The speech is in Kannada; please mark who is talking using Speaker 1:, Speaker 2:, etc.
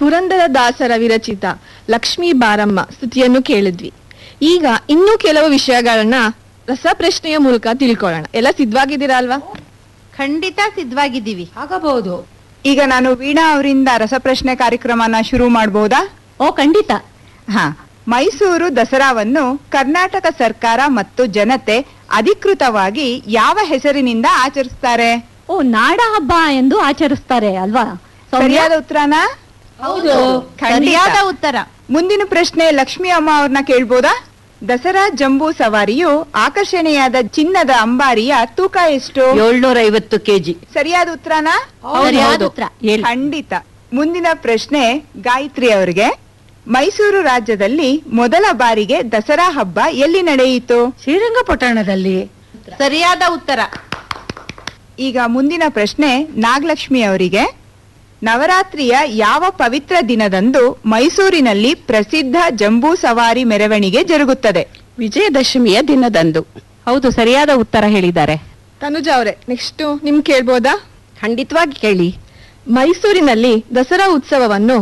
Speaker 1: ಪುರಂದರ ದಾಸರ ವಿರಚಿತ ಲಕ್ಷ್ಮೀ ಬಾರಮ್ಮ ಸ್ತುತಿಯನ್ನು ಕೇಳಿದ್ವಿ ಈಗ ಇನ್ನೂ ಕೆಲವು ವಿಷಯಗಳನ್ನ ರಸಪ್ರಶ್ನೆಯ ಮೂಲಕ ತಿಳ್ಕೊಳ್ಳೋಣ ಎಲ್ಲ ಸಿದ್ಧವಾಗಿದ್ದೀರಾ ಅಲ್ವಾ
Speaker 2: ಖಂಡಿತ ಸಿದ್ಧವಾಗಿದ್ದೀವಿ
Speaker 3: ಆಗಬಹುದು
Speaker 4: ಈಗ ನಾನು ವೀಣಾ ಅವರಿಂದ ರಸಪ್ರಶ್ನೆ ಕಾರ್ಯಕ್ರಮನ ಶುರು ಮಾಡಬಹುದಾ
Speaker 3: ಓ ಖಂಡಿತ
Speaker 4: ಹಾ ಮೈಸೂರು ದಸರಾವನ್ನು ಕರ್ನಾಟಕ ಸರ್ಕಾರ ಮತ್ತು ಜನತೆ ಅಧಿಕೃತವಾಗಿ ಯಾವ ಹೆಸರಿನಿಂದ ಆಚರಿಸ್ತಾರೆ
Speaker 3: ಓ ನಾಡ ಹಬ್ಬ ಎಂದು ಆಚರಿಸ್ತಾರೆ ಅಲ್ವಾ ಸೌಮ್ಯ?
Speaker 4: ಸರಿಯಾದ ಉತ್ತರನ
Speaker 3: ಹೌದು
Speaker 4: ಖಂಡಿತ.
Speaker 2: ಸರಿಯಾದ ಉತ್ತರ
Speaker 4: ಮುಂದಿನ ಪ್ರಶ್ನೆ ಲಕ್ಷ್ಮಿ ಅಮ್ಮ ಅವ್ರನ್ನ ಕೇಳ್ಬೋದಾ ದಸರಾ ಜಂಬೂ ಸವಾರಿಯು ಆಕರ್ಷಣೆಯಾದ ಚಿನ್ನದ ಅಂಬಾರಿಯ ತೂಕ ಎಷ್ಟು
Speaker 5: ಏಳ್ನೂರ ಐವತ್ತು ಕೆಜಿ
Speaker 4: ಸರಿಯಾದ ಉತ್ತರನ
Speaker 3: ಸರಿಯಾದ ಉತ್ತರ ಹೇಳಿ
Speaker 4: ಖಂಡಿತ ಮುಂದಿನ ಪ್ರಶ್ನೆ ಗಾಯತ್ರಿ ಅವರಿಗೆ ಮೈಸೂರು ರಾಜ್ಯದಲ್ಲಿ ಮೊದಲ ಬಾರಿಗೆ ದಸರಾ ಹಬ್ಬ ಎಲ್ಲಿ ನಡೆಯಿತು
Speaker 5: ಶ್ರೀರಂಗಪಟ್ಟಣದಲ್ಲಿ
Speaker 2: ಸರಿಯಾದ ಉತ್ತರ
Speaker 4: ಈಗ ಮುಂದಿನ ಪ್ರಶ್ನೆ ನಾಗಲಕ್ಷ್ಮಿ ಅವರಿಗೆ ನವರಾತ್ರಿಯ ಯಾವ ಪವಿತ್ರ ದಿನದಂದು ಮೈಸೂರಿನಲ್ಲಿ ಪ್ರಸಿದ್ಧ ಜಂಬೂ ಸವಾರಿ ಮೆರವಣಿಗೆ ಜರುಗುತ್ತದೆ
Speaker 5: ವಿಜಯದಶಮಿಯ ದಿನದಂದು ಹೌದು ಸರಿಯಾದ ಉತ್ತರ ಹೇಳಿದ್ದಾರೆ
Speaker 1: ತನುಜ ಅವರೇ ನೆಕ್ಸ್ಟ್ ನಿಮ್ ಕೇಳ್ಬೋದಾ
Speaker 5: ಖಂಡಿತವಾಗಿ ಕೇಳಿ
Speaker 1: ಮೈಸೂರಿನಲ್ಲಿ ದಸರಾ ಉತ್ಸವವನ್ನು